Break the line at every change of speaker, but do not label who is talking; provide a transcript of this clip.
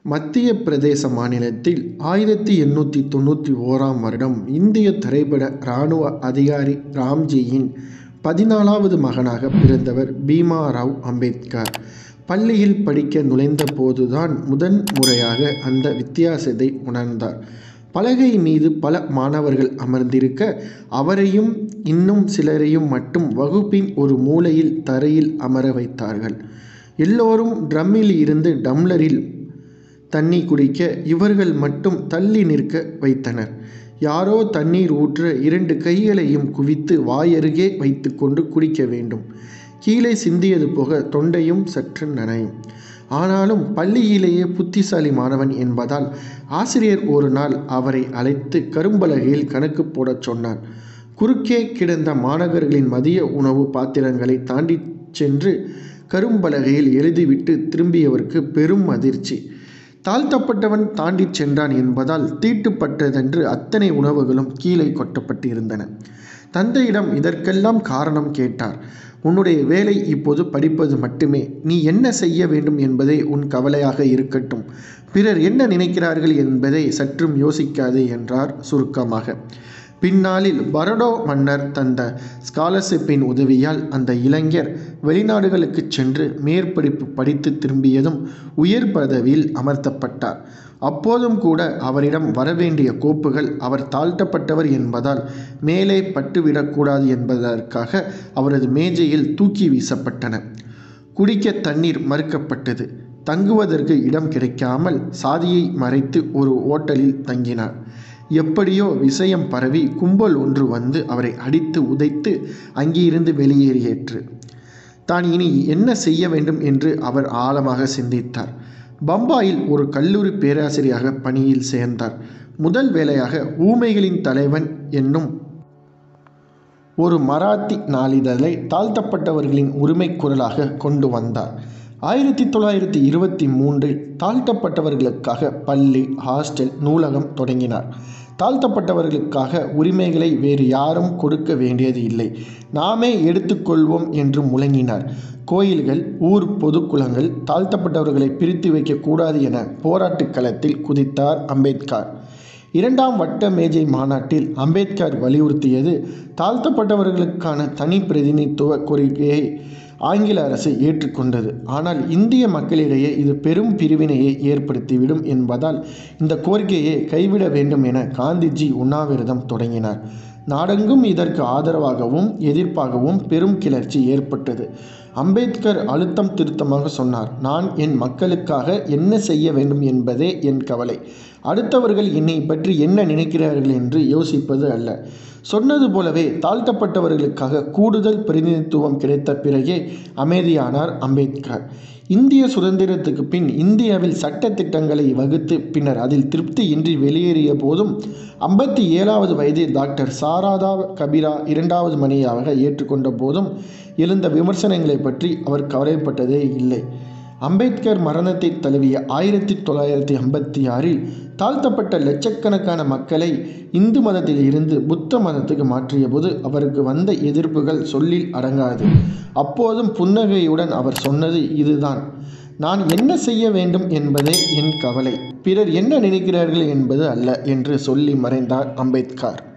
மத்திய பிரதேச மாநிலத்தில் ஆயிரத்தி எண்ணூற்றி தொண்ணூற்றி ஓராம் வருடம் இந்திய திரைப்பட இராணுவ அதிகாரி ராம்ஜியின் பதினாலாவது மகனாக பிறந்தவர் பீமாராவ் அம்பேத்கர். பள்ளியில் படிக்க நுழைந்த போதுதான் முதன் முறையாக அந்த வித்தியாசத்தை உணர்ந்தார். பலகை மீது பல மாணவர்கள் அமர்ந்திருக்க, அவரையும் இன்னும் சிலரையும் மட்டும் வகுப்பின் ஒரு மூலையில் தரையில் அமர வைத்தார்கள். எல்லோரும் டிரம்மில் இருந்து டம்ளரில் தண்ணீர் குடிக்க, இவர்கள் மட்டும் தள்ளி நிற்க வைத்தனர். யாரோ தண்ணீர் ஊற்ற இரண்டு கைகளையும் குவித்து வாயருகே வைத்துக் கொண்டு குடிக்க வேண்டும். கீழே சிந்தியது போக தொண்டையும் சற்று நனையும். ஆனாலும் பள்ளியிலேயே புத்திசாலி மாணவன் என்பதால் ஆசிரியர் ஒரு நாள் அவரை அழைத்து கரும்பலகையில் கணக்கு போடச் சொன்னார். குறுக்கே கிடந்த மாணவர்களின் மதிய உணவு பாத்திரங்களை தாண்டிச் சென்று கரும்பலகையில் எழுதிவிட்டு திரும்பியவருக்கு பெரும் அதிர்ச்சி. தாழ்த்தப்பட்டவன் தாண்டிச் சென்றான் என்பதால் தீட்டுப்பட்டதென்று அத்தனை உணவுகளும் கீழே கொட்டப்பட்டிருந்தன. தந்தையிடம் இதற்கெல்லாம் காரணம் கேட்டார். உன்னுடைய வேலை இப்போது படிப்பது மட்டுமே. நீ என்ன செய்ய வேண்டும் என்பதே உன் கவலையாக இருக்கட்டும். பிறர் என்ன நினைக்கிறார்கள் என்பதை சற்றும் யோசிக்காதே என்றார் சுருக்கமாக. பின்னாளில் பரோடா மன்னர் தந்த ஸ்காலர்ஷிப்பின் உதவியால் அந்த இளைஞர் வெளிநாடுகளுக்குச் சென்று மேற்படிப்பு படித்து திரும்பியதும் உயர் பதவியில் அமர்த்தப்பட்டார். அப்போதும் கூட அவரிடம் வரவேண்டிய கோப்புகள் அவர் தாழ்த்தப்பட்டவர் என்பதால் மேலே பட்டுவிடக் கூடாது என்பதற்காக அவரது மேஜையில் தூக்கி வீசப்பட்டன. குடிக்க தண்ணீர் மறுக்கப்பட்டது. தங்குவதற்கு இடம் கிடைக்காமல் சாதியை மறைத்து ஒரு ஓட்டலில் தங்கினார். எப்படியோ விஷயம் பரவி கும்பல் ஒன்று வந்து அவரை அடித்து உதைத்து அங்கிருந்து வெளியேறிற்று. தான் இனி என்ன செய்ய வேண்டும் என்று அவர் ஆழமாக சிந்தித்தார். பம்பாயில் ஒரு கல்லூரி பேராசிரியராக பணியில் சேர்ந்தார். முதல் வேலையாக ஊமைகளின் தலைவன் என்னும் ஒரு மராத்தி நாளிதழை தாழ்த்தப்பட்டவர்களின் உரிமைக் குரலாக கொண்டு வந்தார். ஆயிரத்தி தொள்ளாயிரத்தி இருபத்தி மூன்றில் தாழ்த்தப்பட்டவர்களுக்காக பள்ளி, ஹாஸ்டல், நூலகம் தொடங்கினார். தாழ்த்தப்பட்டவர்களுக்காக உரிமைகளை வேறு யாரும் கொடுக்க வேண்டியது இல்லை. நாமே எடுத்துக் கொள்வோம் என்று முழங்கினார். கோயில்கள், ஊர் பொதுக்குளங்கள் தாழ்த்தப்பட்டவர்களை பிரித்து வைக்கக் கூடாது என போராட்டக் களத்தில் குதித்தார் அம்பேத்கர். இரண்டாம் வட்ட மேஜை மாநாட்டில் அம்பேத்கர் வலியுறுத்தியது தாழ்த்தப்பட்டவர்களுக்கான தனி பிரதிநிதித்துவ கோரிக்கையை ஆங்கில அரசு ஏற்றுக் கொண்டது. ஆனால் இந்திய மக்களிடையே இது பெரும் பிரிவினையை ஏற்படுத்திவிடும் என்பதால் இந்த கோரிக்கையை கைவிட வேண்டும் என காந்திஜி உண்ணாவிரதம் தொடங்கினார். நாடெங்கும் இதற்கு ஆதரவாகவும் எதிர்ப்பாகவும் பெரும் கிளர்ச்சி ஏற்பட்டது. அம்பேத்கர் அழுத்தம் திருத்தமாக சொன்னார் நான் என் மக்களுக்காக என்ன செய்ய வேண்டும் என்பதே என் கவலை. அடுத்தவர்கள் என்னைப் பற்றி என்ன நினைக்கிறார்கள் என்று யோசிப்பது அல்ல. சொன்னது போலவே தாழ்த்தப்பட்டவர்களுக்காக கூடுதல் பிரதிநிதித்துவம் கிடைத்த பிறகே அமைதியானார் அம்பேத்கர். இந்திய சுதந்திரத்துக்குப் பின் இந்தியாவில் சட்டத் திட்டங்களை வகுத்து பின்னர் அதில் திருப்தியின்றி வெளியேறிய போதும் ஐம்பத்தி ஏழாவது வயதில் டாக்டர் சாரதா கபிரா இரண்டாவது மனைவியாக ஏற்றுக் கொண்ட போதும் எழுந்த விமர்சனங்களைப் பற்றி அவர் கவலைப்பட்டதே இல்லை. அம்பேத்கர் மரணத்தை தழுவிய ஆயிரத்தி தொள்ளாயிரத்தி ஐம்பத்தி ஆறில் தாழ்த்தப்பட்ட லட்சக்கணக்கான மக்களை இந்து மதத்தில் இருந்து புத்த மதத்துக்கு மாற்றியபோது அவருக்கு வந்த எதிர்ப்புகள் சொல்லில் அடங்காது. அப்போதும் புன்னகையுடன் அவர் சொன்னது இதுதான் நான் என்ன செய்ய வேண்டும் என்பதே என் கவலை. பிறர் என்ன நினைக்கிறார்கள் என்பது அல்ல என்று சொல்லி மறைந்தார் அம்பேத்கர்.